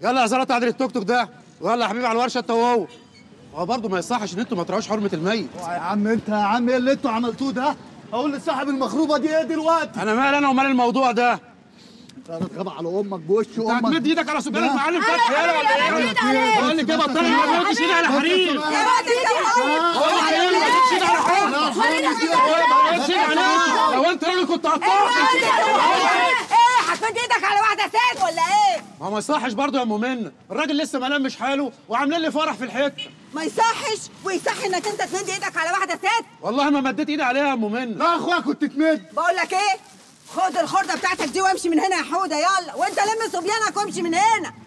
يلا يا زلطه عدل التوك توك ده ويلا يا حبيبي على الورشه انت وهو هو برضه ما يصحش ان انتوا ما تراعوش حرمه الميت اوعى يا عم انت يا عم ايه اللي انتوا عملتوه ده اقول لصاحب المخروبه دي ايه دلوقتي انا مال انا ومال الموضوع ده انا اتغاب على امك بوش انت امك هتمد ايدك على سجارة لا. المعلم فتحي يلا ولا ايه؟ بقول لك ايه بطل ما تمدش ايدي على حريم يا واد انت بقول لك ايه ما تمدش ايدي على حريم ما تمدش ايدي عليها لو انت راجل كنت قطعت ايه هتمد ايدك على واحده ست ولا ايه؟ ما هو ما يصحش برضه يا ام منى الراجل لسه ما لمش حاله وعاملين لي فرح في الحته ما يصحش ويصح انك انت تمد ايدك على واحده ست والله ما مديت ايدي عليها يا ام منى لا يا اخويا كنت تمد بقول لك ايه خد الخرده بتاعتك دي وامشي من هنا يا حوده يلا وانت لم صبيانك وامشي من هنا